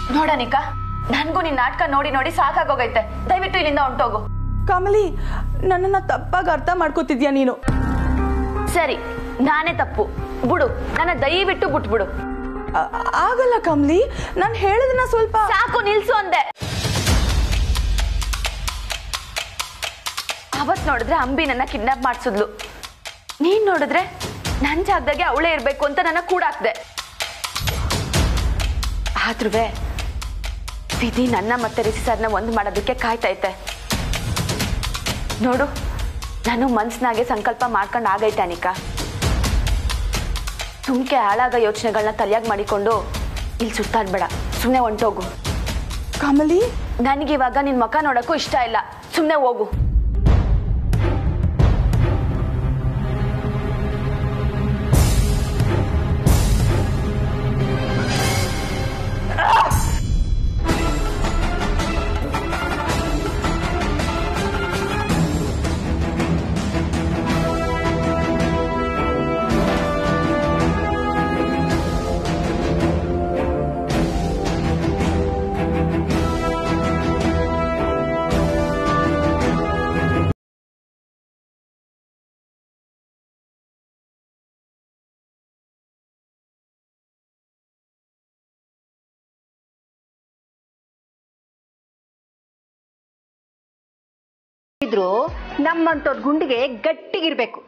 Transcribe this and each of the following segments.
ನೋಡನಿಕಾ ನನ್ಗೂ ನಿನ್ ನಾಟಕ ನೋಡಿ ನೋಡಿ ಸಾಕಾಗೋಗೈತೆ ದಯವಿಟ್ಟು ಇಲ್ಲಿಂದ ಹೊಂಟೋಗು ಕಮಲಿ ನನ್ನನ್ನ ತಪ್ಪಾಗಿ ಅರ್ಥ ಮಾಡ್ಕೋತಿದ್ಯಾ ನೀನು ಸರಿ ನಾನೇ ತಪ್ಪು ಬಿಡು ನನ್ನ ದಯವಿಟ್ಟು ಬಿಟ್ಬಿಡು ಆ- ಆಗಲ್ಲ ಕಮಲಿ ನಾನು ಹೇಳಿದನ್ನ ಸ್ವಲ್ಪ ಸಾಕು ನಿಲ್ಸು ಅಂದೆ ಅವತ್ ನೋಡಿದ್ರೆ ಅಂಬಿ ನನ್ನ ಕಿಡ್ನಾಪ್ ಮಾಡ್ಸಿದ್ಲು ನೀನ್ ನೋಡಿದ್ರೆ ನನ್ ಜಾಗದಾಗೆ ಅವಳೇ ಇರ್ಬೇಕು ಅಂತ ನನ್ನ ಕೂಡಾಕ್ದೆ ಆದ್ರೂ ವಿಧಿ ನನ್ನ ಮತ್ತೆ ರಿಸಿ ಸರ್ನ ಒಂದು ಮಾಡೋದಕ್ಕೆ ಕಾಯ್ತೈತೆ ನೋಡು ನಾನು ಮನ್ಸ್ನಾಗೆ ಸಂಕಲ್ಪ ಮಾಡ್ಕೊಂಡು ಆಗೈತೆ ಅನಿಕಾ ಸುಮ್ಕೆ ಹಾಳಾಗ ಯೋಚನೆಗಳನ್ನ ತಲೆಯಾಗಿ ಮಾಡಿಕೊಂಡು ಇಲ್ಲಿ ಸುತ್ತಾಡ್ಬೇಡ ಸುಮ್ಮನೆ ಹೊಂಟೋಗು ಕಮಲಿ ನನಗಿವಾಗ ನಿನ್ ಮುಖ ನೋಡಕ್ಕೂ ಇಷ್ಟ ಇಲ್ಲ ಸುಮ್ಮನೆ ಹೋಗು ಇದ್ರು ನಮ್ಮಂತವ್ರ ಗುಂಡಿಗೆ ಗಟ್ಟಿಗಿರ್ಬೇಕು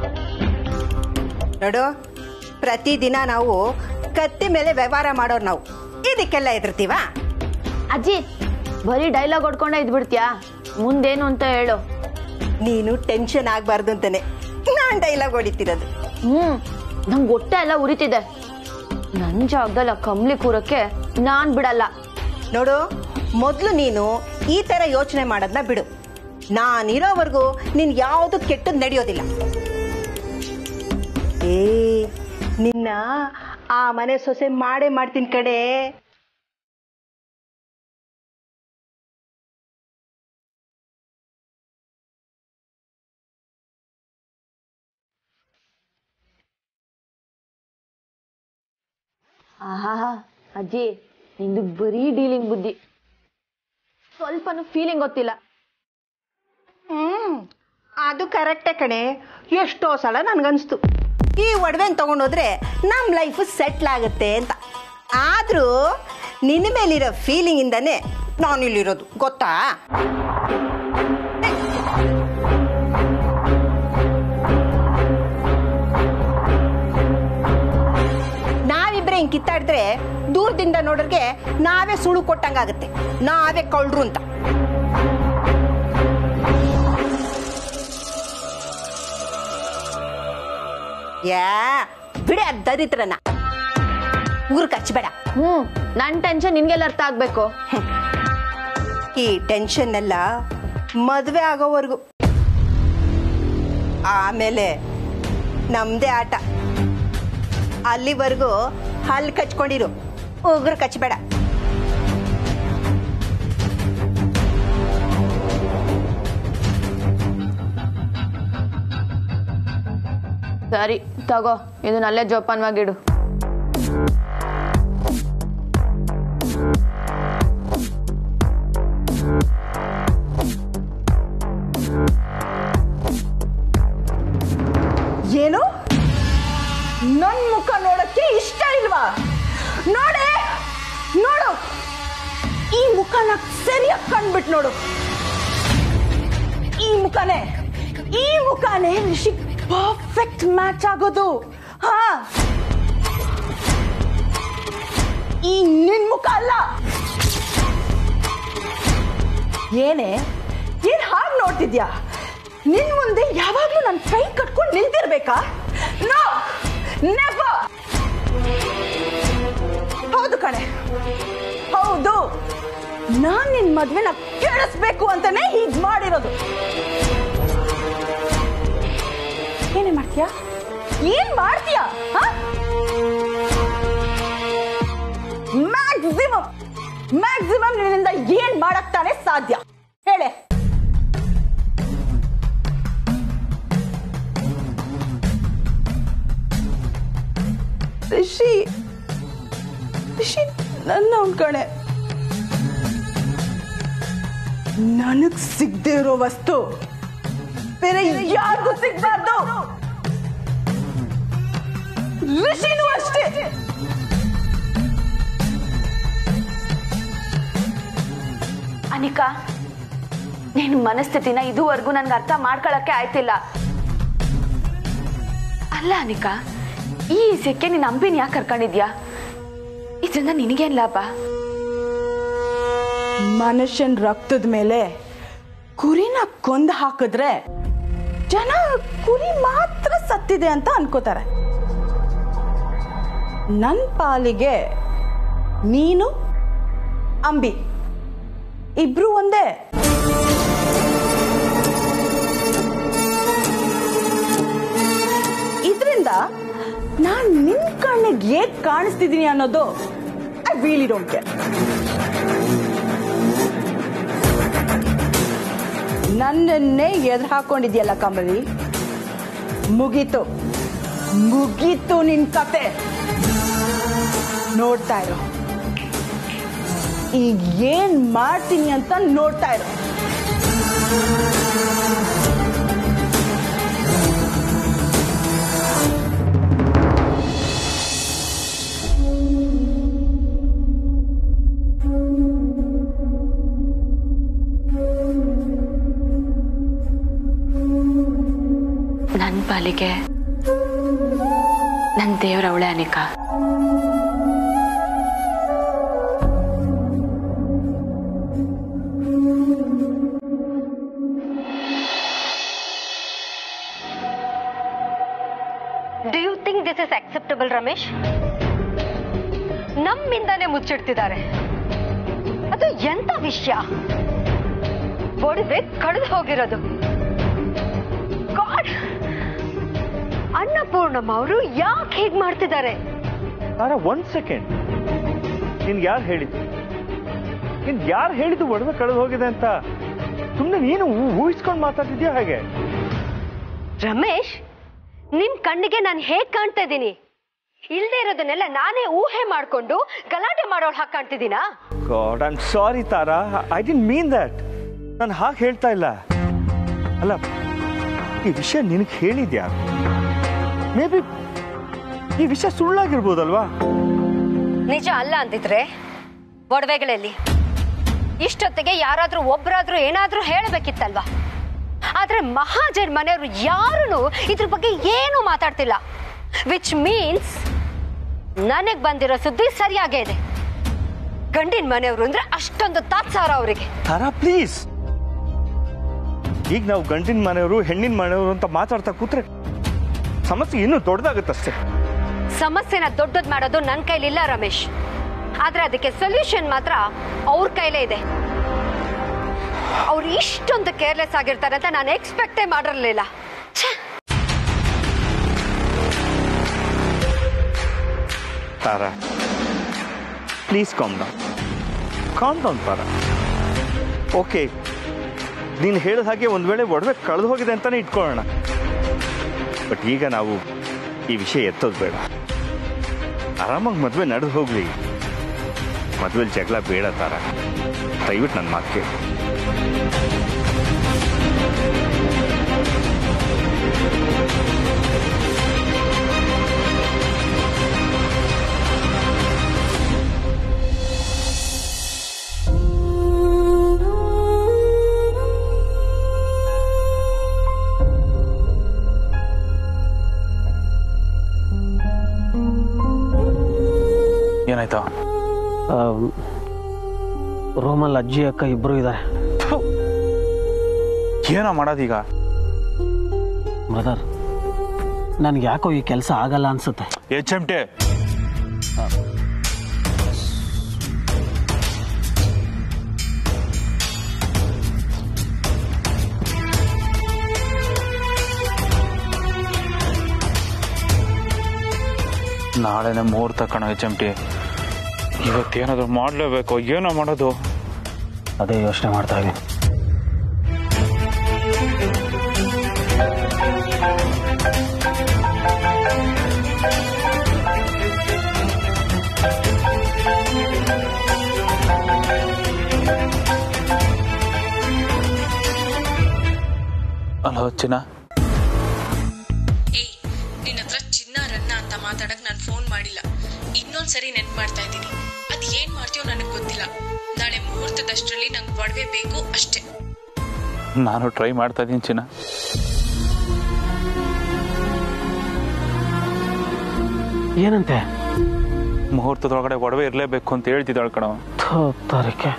ನೋಡು ಪ್ರತಿದಿನ ನಾವು ಕತ್ತಿ ಮೇಲೆ ವ್ಯವಹಾರ ಮಾಡೋರು ನಾವು ಇದಕ್ಕೆಲ್ಲ ಹೆದರ್ತೀವ ಅಜ್ಜಿ ಬರೀ ಡೈಲಾಗ್ ಹೊಡ್ಕೊಂಡೆ ಇದ್ಬಿಡ್ತೀಯಾ ಮುಂದೇನು ಅಂತ ಹೇಳು ನೀನು ಟೆನ್ಷನ್ ಆಗ್ಬಾರ್ದು ಅಂತಾನೆ ನಾನ್ ಡೈಲಾಗ್ ಹೊಡಿತಿರೋದು ಹ್ಮ್ ನಂಗೆ ಹೊಟ್ಟೆ ಎಲ್ಲ ಉರಿತಿದೆ ನನ್ ಜಾಗದಲ್ಲಿ ಆ ಕಂಬ್ಲಿ ಕೂರಕ್ಕೆ ನಾನ್ ಬಿಡಲ್ಲ ನೋಡು ಮೊದಲು ನೀನು ಈ ತರ ಯೋಚನೆ ಮಾಡೋದನ್ನ ಬಿಡು ನಾನಿರೋವರೆಗೂ ನೀನ್ ಯಾವುದು ಕೆಟ್ಟದ್ ನಡೆಯೋದಿಲ್ಲ ಏ ನಿನ್ನ ಆ ಮನೆ ಸೊಸೆ ಮಾಡೇ ಮಾಡ್ತೀನಿ ಕಡೆ ಆಹಾ ಅಜ್ಜಿ ನಿಂದು ಬರೀ ಡೀಲಿಂಗ್ ಬುದ್ಧಿ ಸ್ವಲ್ಪನೂ ಫೀಲಿಂಗ್ ಗೊತ್ತಿಲ್ಲ ಹ್ಮ್ ಅದು ಕರೆಕ್ಟೇ ಕಣೆ ಎಷ್ಟೋ ಸಲ ನನ್ಗನ್ಸ್ತು ಈ ಒಡವೆನ್ ತಗೊಂಡೋದ್ರೆ ನಮ್ಮ ಲೈಫ್ ಸೆಟ್ಲ್ ಆಗುತ್ತೆ ಅಂತ ಆದ್ರೂ ನಿನ್ನ ಮೇಲಿರೋ ಫೀಲಿಂಗ್ ಇಂದಾನೆ ನಾನು ಇಲ್ಲಿರೋದು ಗೊತ್ತಾ ನಾವಿಬ್ರೆ ಹಿಂಗ್ ಕಿತ್ತಾಡಿದ್ರೆ ದೂರದಿಂದ ನೋಡೋರ್ಗೆ ನಾವೇ ಸುಳು ಕೊಟ್ಟಂಗಾಗುತ್ತೆ ನಾವೇ ಕಳ್ರು ಅಂತ ಯಾ ಬಿಡಿ ಅದ್ದದಿತ್ರನ ಊರು ಕಚ್ಚಬೇಡ ಹ್ಮ್ ನನ್ ಟೆನ್ಷನ್ ನಿನ್ಗೆಲ್ಲ ಅರ್ಥ ಆಗ್ಬೇಕು ಈ ಟೆನ್ಷನ್ ಎಲ್ಲ ಮದುವೆ ಆಗೋವರೆಗೂ ಆಮೇಲೆ ನಮ್ದೇ ಆಟ ಅಲ್ಲಿವರೆಗೂ ಹಲ್ಲು ಕಚ್ಕೊಂಡಿರು ಉಗುರು ಕಚ್ಚಬೇಡ ಸರಿ ತಗೋ ಇದನ್ನ ಅಲ್ಲೇ ಜೋಪಾನವಾಗಿಡು ಏನು ನನ್ ಮುಖ ನೋಡಕ್ಕೆ ಇಷ್ಟ ಇಲ್ವಾ ನೋಡೆ ನೋಡು ಈ ಮುಖನ ಸರಿಯಾಗಿ ಕಂಡ್ಬಿಟ್ ನೋಡು ಈ ಮುಖನೇ ಈ ಮುಖನೇ ರಿಷಿ ಪರ್ಫೆಕ್ಟ್ ಮ್ಯಾಚ್ ಆಗೋದು ಹಾ ಈ ನಿನ್ ಮುಖ ಅಲ್ಲ ಏನೇ ಏನ್ ಹಾಗೆ ನೋಡ್ತಿದ್ಯಾ ನಿನ್ ಮುಂದೆ ಯಾವಾಗ್ಲೂ ನನ್ ಕೈ ಕಟ್ಕೊಂಡು ನಿಂತಿರ್ಬೇಕಾ ನೋ ನೆವರ್ ಹೌದು ಕಣೆ ಹೌದು ನಾನ್ ನಿನ್ ಮದ್ವೆನ ಕೇಳಿಸ್ಬೇಕು ಅಂತಾನೆ ಹೀಗ್ ಮಾಡಿರೋದು ಏನೇ ಮಾಡ್ತೀಯಾ ಏನ್ ಮಾಡ್ತೀಯಾ ಮ್ಯಾಕ್ಸಿಮಮ್ ಮ್ಯಾಕ್ಸಿಮಮ್ ನಿನ್ನಿಂದ ಏನ್ ಮಾಡಕ್ ತಾನೇ ಸಾಧ್ಯ ಹೇಳೆ ರಿಷಿ ರಿಷಿ ನನ್ನ ಅವ್ನ್ ಕಣೆ ನನಗ್ ಸಿಗದೆ ಇರೋ ವಸ್ತು ಬೇರೆ ಯಾರಿಗೂ ಸಿಗ್ಬಾರ್ದು ಋಷಿನೂ ಅಷ್ಟೇ ಅನಿಕಾ ನಿನ್ ಮನಸ್ಥಿತಿನ ಇದುವರೆಗೂ ನನ್ಗೆ ಅರ್ಥ ಮಾಡ್ಕೊಳಕ್ಕೆ ಆಯ್ತಿಲ್ಲ ಅಲ್ಲ ಅನಿಕಾ ಈ ವಿಷಯಕ್ಕೆ ನೀನ್ ಅಂಬಿನ ಯಾಕೆ ಕರ್ಕೊಂಡಿದ್ಯಾ ಇದರಿಂದ ನಿನಗೇನ್ ಲಾಭ ಮನುಷ್ಯನ್ ರಕ್ತದ ಮೇಲೆ ಕುರಿನ ಕೊಂದು ಹಾಕಿದ್ರೆ ಜನ ಕುರಿ ಮಾತ್ರ ಸತ್ತಿದೆ ಅಂತ ಅನ್ಕೋತಾರೆ ನನ್ನ ಪಾಲಿಗೆ ನೀನು ಅಂಬಿ ಇಬ್ರು ಒಂದೇ ಇದರಿಂದ ನಾನ್ ನಿನ್ ಕಣ್ಣಿಗೆ ಹೇಗ್ ಕಾಣಿಸ್ತಿದೀನಿ ಅನ್ನೋದು ಐ ರಿಯಲಿ ಡೋಂಟ್ ಕೇರ್ ನನ್ನನ್ನೇ ಎದುರು ಹಾಕೊಂಡಿದ್ಯಲ್ಲ ಕಮಲಿ ಮುಗೀತು ಮುಗೀತು ನಿನ್ ಕತೆ ನೋಡ್ತಾ ಇರೋ ಈಗ ಏನ್ ಮಾಡ್ತೀನಿ ಅಂತ ನೋಡ್ತಾ ಇರೋ ನನ್ನ ಪಾಲಿಗೆ ನನ್ನ ದೇವರ ಅವಳೆ Anika do you think this is acceptable Ramesh ನಮ್ಮಿಂದಾನೇ ಮುಚ್ಚಿಡ್ತಿದ್ದಾರೆ ಅದು ಎಂತ ವಿಷಯ ಒಡವೆ ಕಳೆದು ಹೋಗಿರೋದು ಗಾಡ್ ಅನ್ನಪೂರ್ಣಮ್ಮ ಅವರು ಯಾಕೆ ಹೀಗ್ ಮಾಡ್ತಿದ್ದಾರೆ ತಾರ ಒಂದ್ ಸೆಕೆಂಡ್ ನಿನ್ಗೆ ಯಾರು ಹೇಳಿದ್ದು ನಿನ್ ಯಾರು ಹೇಳಿದ್ದು ಒಡವೆ ಕಳೆದು ಹೋಗಿದೆ ಅಂತ ಸುಮ್ಮನೆ ನೀನು ಊಹಿಸ್ಕೊಂಡು ಮಾತಾಡ್ತಿದ್ಯಾ ಹಾಗೆ ರಮೇಶ್ ನಿಮ್ ಕಣ್ಣಿಗೆ ನಾನು ಹೇಗ್ ಕಾಣ್ತಾ ಇದ್ದೀನಿ ಇಲ್ದೇ ಇರೋದನ್ನೆಲ್ಲ ನಾನೇ ಊಹೆ ಮಾಡ್ಕೊಂಡು ಗಲಾಟೆ ಮಾಡೋಳ್ ಹಾಗೆ ಕಾಣ್ತಿದ್ದೀನಾ god I am sorry Tara I didn't mean that ನಾನು ಹಾಗೆ ಹೇಳ್ತಾ ಇಲ್ಲ ಅಲ್ಲ ಈ ವಿಷಯ ನಿನಗೆ ಹೇಳಿದ್ಯಾ ಮೇ ಬಿ ಈ ವಿಷಯ ಸುಳ್ಳಾಗಿರ್ಬೋದಲ್ವಾ ನಿಜ ಅಲ್ಲ ಅಂದಿದ್ರೆ ಒಡವೆಗಳಲ್ಲಿ ಇಷ್ಟೊತ್ತಿಗೆ ಯಾರಾದ್ರೂ ಒಬ್ರಾದ್ರೂ ಏನಾದ್ರೂ ಹೇಳಬೇಕಿತ್ತಲ್ವಾ ಆದ್ರೆ ಮಹಾಜನ್ ಮನೆಯವರು ಯಾರೂ ಇದ್ರ ಬಗ್ಗೆ ಏನು ಮಾತಾಡ್ತಿಲ್ಲ ವಿಚ್ ಮೀನ್ಸ್ ನನಗ್ ಬಂದಿರೋ ಸುದ್ದಿ ಸರಿಯಾಗೇ ಇದೆ ಗಂಡಿನ ಮನೆಯವರು ಅಂದ್ರೆ ಅಷ್ಟೊಂದು ತಾತ್ಸಾರ ಅವರಿಗೆ ತಾರಾ ಪ್ಲೀಸ್ ಈಗ ನಾವು ಗಂಡಿನ ಮನೆಯವರು ಹೆಣ್ಣಿನ ಮನೆಯವರು ಅಂತ ಮಾತಾಡ್ತಾ ಕೂತ್ರೆ ಸಮಸ್ಯೆ ಇನ್ನೂ ದೊಡ್ಡದಾಗುತ್ತಷ್ಟೇ ಸಮಸ್ಯೆನ ದೊಡ್ಡದ್ ಮಾಡೋದು ನನ್ನ ಕೈಲಿಲ್ಲ ರಮೇಶ್ ಆದ್ರೆ ಅದಕ್ಕೆ ಸೊಲ್ಯೂಷನ್ ಮಾತ್ರ ಅವ್ರ ಕೈಲೇ ಇದೆ ಅವ್ರು ಇಷ್ಟೊಂದು ಕೇರ್ಲೆಸ್ ಆಗಿರ್ತಾರೆ ಅಂತ ನಾನು ಎಕ್ಸ್ಪೆಕ್ಟೇ ಮಾಡಿರ್ಲಿಲ್ಲ ಛೆ! Tara please calm down calm down Tara okay ನೀನು ಹೇಳಿದ ಹಾಗೆ ಒಂದು ವೇಳೆ ಒಡವೆ ಕಳೆದು ಹೋಗಿದೆ ಅಂತಾನೆ ಇಟ್ಕೊಳ್ಳೋಣ ಬಟ್ ಈಗ ನಾವು ಈ ವಿಷಯ ಎತ್ತೋದು ಬೇಡ ಆರಾಮಾಗಿ ಮದುವೆ ನಡೆದು ಹೋಗ್ಲಿ ಮದುವೆಲಿ ಜಗಳ ಬೇಡ ತಾರ ದಯವಿಟ್ಟು ನನ್ನ ಮಾತು ಕೇಳಿ ಏನಾಯ್ತು ರೂಮಲ್ಲಿ ಅಜ್ಜಿ ಅಕ್ಕ ಇಬ್ಬರು ಇದ್ದಾರೆ ಏನೋ ಮಾಡೋದೀಗ ಬ್ರದರ್ ನನಗೆ ಯಾಕೋ ಈ ಕೆಲಸ ಆಗಲ್ಲ ಅನ್ಸುತ್ತೆ ಎಚ್ ಎಮ್ ಟಿ ನಾಳೆನೆ ಮುಹೂರ್ತ ಕಣೋ ಎಚ್ ಎಮ್ ಟಿ ಇವತ್ತೇನಾದ್ರು ಮಾಡಲೇಬೇಕು ಏನೋ ಮಾಡೋದು ಅದೇ ಯೋಚನೆ ಮಾಡ್ತಾ ಇದ್ದೀನಿ ಹಲೋ ಚಿನ್ನ ಏಯ್ ನಿನ್ನ ಹತ್ರ ಚಿನ್ನ ರನ್ನ ಅಂತ ಮಾತಾಡಕ್ ನಾನು ಫೋನ್ ಮಾಡಿಲ್ಲ ಇನ್ನೊಂದ್ಸರಿ ನೆನ್ಪು ಮಾಡ್ತಾ ಇದ್ದೀನಿ ಅದ್ ಏನ್ ಮಾಡ್ತೀಯೋ ನನಗೆ ಗೊತ್ತಿಲ್ಲ ನಾಳೆ ಮುಹೂರ್ತದಷ್ಟರಲ್ಲಿ ನಂಗೆ ಒಡವೆ ಬೇಕು ಅಷ್ಟೇ ನಾನು ಟ್ರೈ ಮಾಡ್ತಾ ಇದ್ದೀನಿ ಚಿನ್ನ ಏನಂತೆ ಮುಹೂರ್ತದೊಳಗಡೆ ಒಡವೆ ಇರಲೇಬೇಕು ಅಂತ ಹೇಳ್ತಿದ್ದಾಳೆ ಕಣವ ಥೋ ತಾರೀಕೆ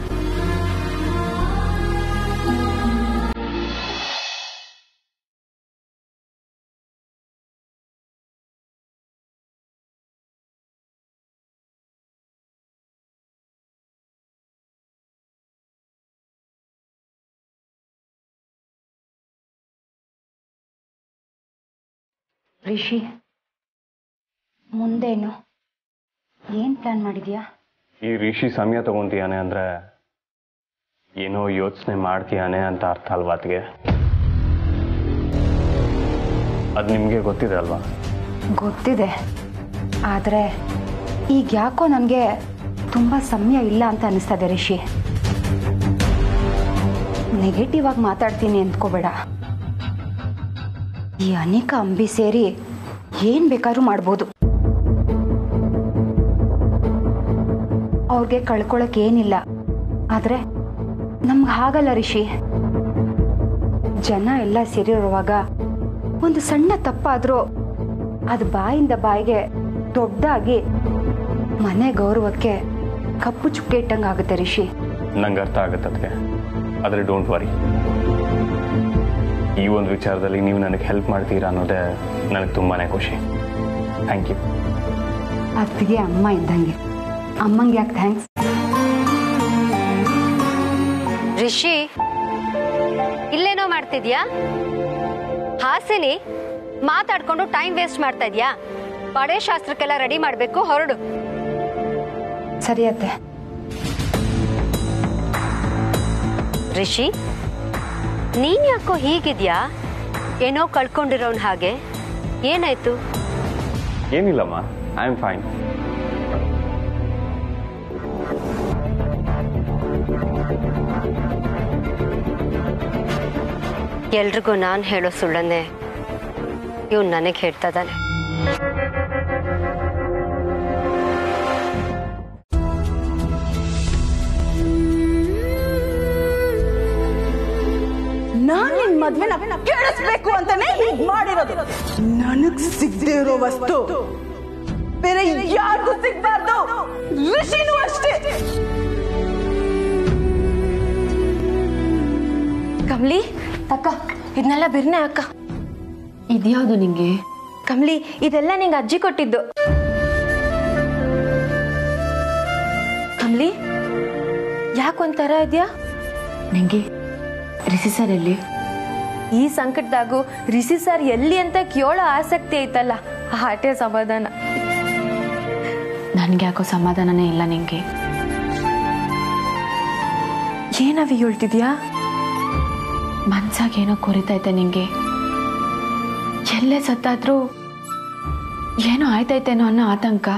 ರಿಷಿ ಮುಂದೇನು ಏನು ಪ್ಲಾನ್ ಮಾಡಿದ್ಯಾ ಈ ರಿಷಿ ಸಮಯ ತಗೊಂತೀಯಾನೆ ಅಂದ್ರೆ ಏನೋ ಯೋಚನೆ ಮಾಡ್ತೀಯಾನೆ ಅಂತ ಅರ್ಥ ಅಲ್ವಾ ಅತ್ಗೆ ಅದು ನಿಮಗೆ ಗೊತ್ತಿದೆ ಅಲ್ವಾ ಗೊತ್ತಿದೆ ಆದರೆ ಈಗ ಯಾಕೋ ನನಗೆ ತುಂಬ ಸಮಯ ಇಲ್ಲ ಅಂತ ಅನಿಸ್ತದೆ ರಿಷಿ ನೆಗೆಟಿವ್ ಆಗಿ ಮಾತಾಡ್ತೀನಿ ಅಂದ್ಕೋಬೇಡ ಈ ಅನೇಕ ಅಂಬಿ ಸೇರಿ ಏನು ಬೇಕಾದ್ರೂ ಮಾಡ್ಬೋದು ಅವ್ರಿಗೆ ಕಳ್ಕೊಳಕ್ ಏನಿಲ್ಲ ಆದರೆ ನಮ್ಗೆ ಹಾಗಲ್ಲ ರಿಷಿ ಜನ ಎಲ್ಲ ಸೇರಿರುವಾಗ ಒಂದು ಸಣ್ಣ ತಪ್ಪಾದ್ರೂ ಅದು ಬಾಯಿಂದ ಬಾಯಿಗೆ ದೊಡ್ಡದಾಗಿ ಮನೆ ಗೌರವಕ್ಕೆ ಕಪ್ಪು ಚುಕ್ಕೆ ಇಟ್ಟಂಗೆ ಆಗುತ್ತೆ ರಿಷಿ ನಂಗೆ ಅರ್ಥ ಆಗುತ್ತೆ ಅದಕ್ಕೆ ಆದರೆ ಡೋಂಟ್ ವರಿ ಈ ಒಂದು ವಿಚಾರದಲ್ಲಿ ನೀವು ನನಗೆ ಹೆಲ್ಪ್ ಮಾಡ್ತೀರಾ ಅನ್ನೋದೇ ನನಗೆ ತುಂಬಾ ಖುಷಿ ಥ್ಯಾಂಕ್ ಯು ಅತ್ತಿಗೆ ಅಮ್ಮ ಇದ್ದಂಗೆ ಅಮ್ಮಂಗೆ ಯಾಕೆ ಥ್ಯಾಂಕ್ಸ್ ರಿಷಿ ಇಲ್ಲೇನೋ ಮಾಡ್ತಿದ್ಯಾ ಹಾಸಿನಿ ಮಾತಾಡ್ಕೊಂಡು ಟೈಮ್ ವೇಸ್ಟ್ ಮಾಡ್ತಾ ಇದ್ಯಾ ಪಡೆ ಶಾಸ್ತ್ರಕ್ಕೆಲ್ಲ ರೆಡಿ ಮಾಡಬೇಕು ಹೊರಡು ಸರಿ ಅತ್ತೆ ರಿಷಿ ನೀನ್ ಯಾಕೋ ಹೀಗಿದ್ಯಾ ಏನೋ ಕಳ್ಕೊಂಡಿರೋನ್ ಹಾಗೆ ಏನಾಯ್ತು ಏನಿಲ್ಲಮ್ಮ ಐ ಆಮ್ ಫೈನ್ ಎಲ್ರಿಗೂ ನಾನು ಹೇಳೋ ಸುಳ್ಳನ್ನೇ ಇವ್ನು ನನಗೆ ಹೇಳ್ತಾ ಇದ್ದಾನೆ ನಾನ್ ನಿನ್ ಮದ್ವೆನ ಕೇಳಿಸ್ಬೇಕು ಅಂತಾನೆ ಹೀಗ್ ಮಾಡಿರೋದು ನನಗ್ ಸಿಗದೆ ಇರೋ ವಸ್ತು ಬೇರೆ ಯಾರಿಗೂ ಸಿಗ್ಬಾರ್ದು ಋಷಿನೂ ಅಷ್ಟೇ ಕಮ್ಲಿ ಅಕ್ಕ ಇದನ್ನೆಲ್ಲ ಬಿರ್ನೆ ಅಕ್ಕ ಇದ್ಯಾವುದು ನಿಂಗೆ ಕಮ್ಲಿ ಇದೆಲ್ಲ ನಿಂಗೆ ಅಜ್ಜಿ ಕೊಟ್ಟಿದ್ದು ಕಮ್ಲಿ ಯಾಕೊಂಥರ ಇದ್ಯಾ ನಿಂಗೆ ರಿಸಿ ಸರ್ ಎಲ್ಲಿ ಈ ಸಂಕಟದಾಗೂ ರಿಷಿ ಸರ್ ಎಲ್ಲಿ ಅಂತ ಕೇಳೋ ಆಸಕ್ತಿ ಐತಲ್ಲ ಆಟೆ ಸಮಾಧಾನ ನನ್ಗೆ ಯಾಕೋ ಸಮಾಧಾನನೇ ಇಲ್ಲ ನಿಂಗೆ ಏನವಿ ಹೇಳ್ತಿದ್ಯಾ ಮನ್ಸಾಗ ಏನೋ ಕೊರಿತೈತೆ ನಿಂಗೆ ಎಲ್ಲೇ ಸತ್ತಾದ್ರೂ ಏನೋ ಆಯ್ತೈತೇನೋ ಅನ್ನೋ ಆತಂಕ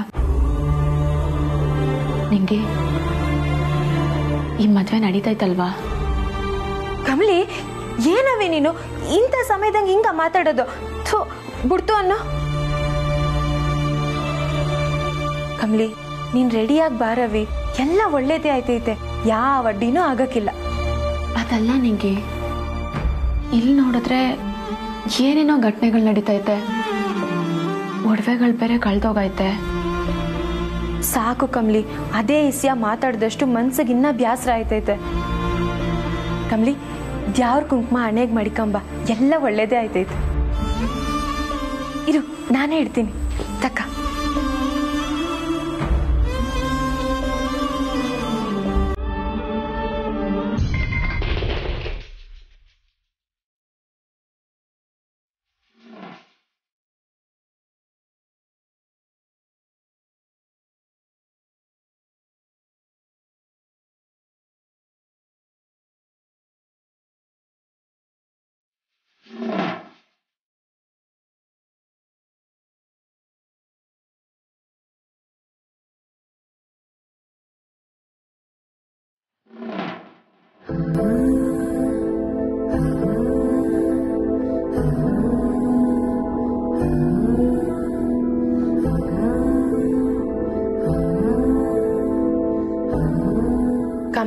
ನಿಂಗೆ ಈ ಮದ್ವೆ ನಡೀತೈತಲ್ವಾ ಕಮಲಿ ಏನವಿ ನೀನು ಇಂಥ ಸಮಯದಂಗೆ ಹಿಂಗ ಮಾತಾಡೋದು ಥು ಬಿಡ್ತು ಅನ್ನೋ ಕಮಲಿ ನೀನ್ ರೆಡಿಯಾಗಿ ಬಾರವಿ ಎಲ್ಲ ಒಳ್ಳೇದೇ ಆಯ್ತೈತೆ ಯಾವ ಅಡ್ಡಿನೂ ಆಗಕ್ಕಿಲ್ಲ ಅದಲ್ಲ ನಿಂಗೆ ಇಲ್ಲಿ ನೋಡಿದ್ರೆ ಏನೇನೋ ಘಟನೆಗಳು ನಡೀತೈತೆ ಒಡವೆಗಳು ಬೇರೆ ಕಳ್ದೋಗೈತೆ ಸಾಕು ಕಮ್ಲಿ ಅದೇ ಇಸ್ಯ ಮಾತಾಡ್ದಷ್ಟು ಮನ್ಸಿಗೆ ಇನ್ನ ಬ್ಯಾಸರ ಆಯ್ತೈತೆ ಕಮ್ಲಿ ದ್ಯಾವ್ರ ಕುಂಕುಮ ಹಣೆಗೆ ಮಡಿಕಂಬ ಎಲ್ಲ ಒಳ್ಳೇದೇ ಆಯ್ತೈತೆ ಇರು ನಾನೇ ಇಡ್ತೀನಿ ತಕ್ಕ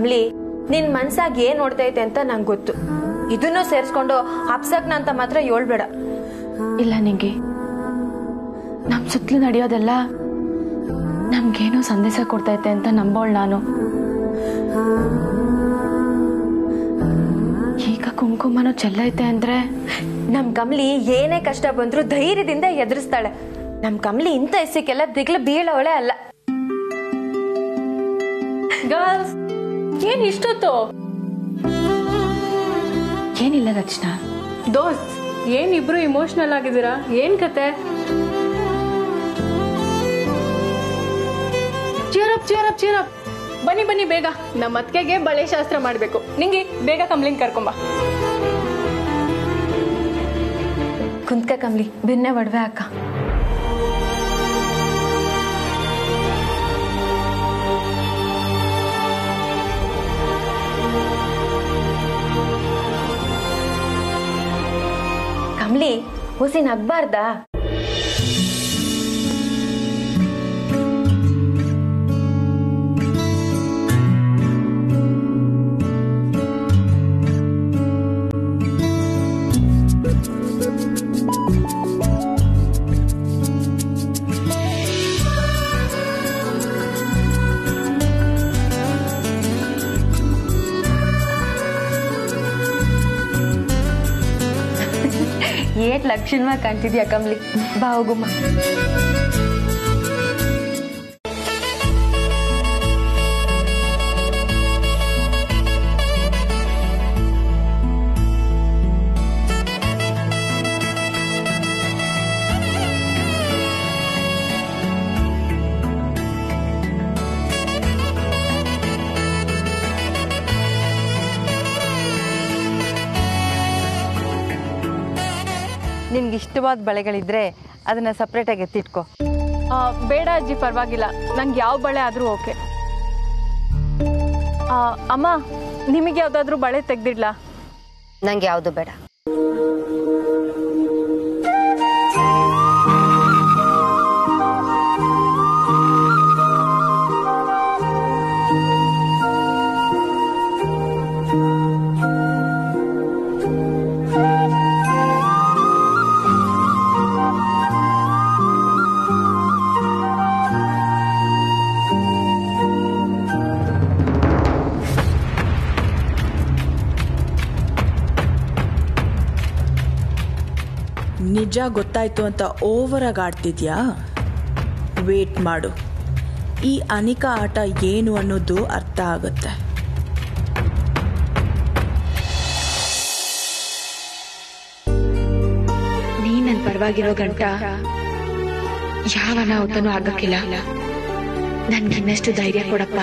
ಕಮ್ಲಿ ನಿನ್ ಮನ್ಸಾಗ ಏನ್ ನೋಡ್ತೈತೆ ಅಂತ ನಂಗೆ ಗೊತ್ತು ಇದನ್ನು ಸೇರ್ಸ್ಕೊಂಡು ಅಪ್ಸಕ್ನ ಅಂತ ಮಾತ್ರ ಹೇಳ್ಬೇಡ ಇಲ್ಲ ನಿಂಗೆ ನಮ್ ಸುತ್ತಲೂ ನಡೆಯೋದೆಲ್ಲ ನಮ್ಗೇನೋ ಸಂದೇಶ ಕೊಡ್ತೈತೆ ಅಂತ ನಂಬೋಳ್ ನಾನು ಈಗ ಕುಂಕುಮನೂ ಚೆಲ್ಲೈತೆ ಅಂದ್ರೆ ನಮ್ ಕಮ್ಲಿ ಏನೇ ಕಷ್ಟ ಬಂದ್ರು ಧೈರ್ಯದಿಂದ ಎದುರಿಸ್ತಾಳೆ ನಮ್ ಕಮ್ಲಿ ಇಂಥ ಎಸ್ಸಿಗೆಲ್ಲ ದಿಗ್ಲು ಬೀಳವಳೆ ಅಲ್ಲ ಗರ್ಲ್ಸ್ ಏನ್ ಇಷ್ಟೊತ್ತು ಏನಿಲ್ಲ ರಚನಾ ದೋಸ್ತ್ ಏನ್ ಇಬ್ರು ಇಮೋಷನಲ್ ಆಗಿದ್ದೀರಾ ಏನ್ ಕತೆ ಚೇರಪ್ ಚೇರಪ್ ಚೇರಪ್ ಬನ್ನಿ ಬನ್ನಿ ಬೇಗ ನಮ್ಮ ಅತ್ತಿಗೆಗೆ ಬಳೆ ಶಾಸ್ತ್ರ ಮಾಡ್ಬೇಕು ನಿಂಗೆ ಬೇಗ ಕಂಬ್ಲಿಂಗ್ ಕರ್ಕೊಂಬ ಕುಂತ್ಕ ಕಮ್ಲಿ ಬೆನ್ನೆ ಒಡವೆ ಅಕ್ಕ ಕಮ್ಲಿ ಹುಸಿ ನಗ್ಬಾರ್ದಾ ಏಟ್ ಲಕ್ಷಣವಾಗಿ ಕಾಣ್ತಿದ್ಯಾ ಕಮ್ಲಿ ಬಾ ಹೋಗುಮ್ಮ ನಿನ್ಗೆ ಇಷ್ಟವಾದ ಬಳೆಗಳಿದ್ರೆ ಅದನ್ನ ಸಪ್ರೇಟಾಗಿ ಎತ್ತಿಟ್ಕೋ ಆ, ಬೇಡ ಅಜ್ಜಿ ಪರವಾಗಿಲ್ಲ ನಂಗೆ ಯಾವ ಬಳೆ ಆದ್ರೂ ಓಕೆ ಅಮ್ಮ ನಿಮಗೆ ಯಾವ್ದಾದ್ರು ಬಳೆ ತೆಗ್ದಿಡ್ಲಾ ನಂಗೆ ಯಾವುದು ಬೇಡ ನಿಜ ಗೊತ್ತಾಯ್ತು ಅಂತ ಓವರಾಗಿ ಆಡ್ತಿದ್ಯಾ ವೇಟ್ ಮಾಡು ಈ ಅನಿಕಾ ಆಟ ಏನು ಅನ್ನೋದು ಅರ್ಥ ಆಗುತ್ತೆ ನೀ ನನ್ ಪರವಾಗಿರೋ ಗಂಟ ಯಾವ ಅನಾಹುತನೂ ಆಗಕ್ಕಿಲ್ಲ ನನ್ಗಿನ್ನಷ್ಟು ಧೈರ್ಯ ಕೊಡಪ್ಪ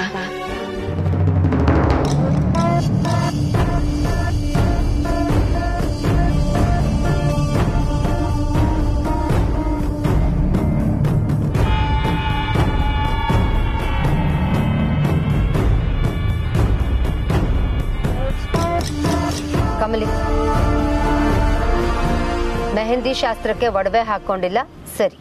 ಕಮಲಿ ಮೆಹಂದಿ ಶಾಸ್ತ್ರಕ್ಕೆ ಒಡವೆ ಹಾಕೊಂಡಿಲ್ಲ ಸರಿ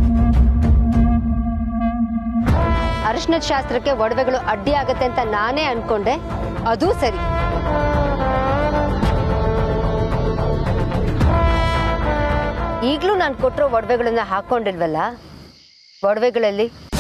ಅರಿಶಿನದ ಶಾಸ್ತ್ರಕ್ಕೆ ಒಡವೆಗಳು ಅಡ್ಡಿ ಆಗತ್ತೆ ಅಂತ ನಾನೇ ಅನ್ಕೊಂಡೆ ಅದೂ ಸರಿ ಈಗಲೂ ನಾನು ಕೊಟ್ಟಿರೋ ಒಡವೆಗಳನ್ನ ಹಾಕೊಂಡಿಲ್ವಲ್ಲ ಒಡವೆಗಳಲ್ಲಿ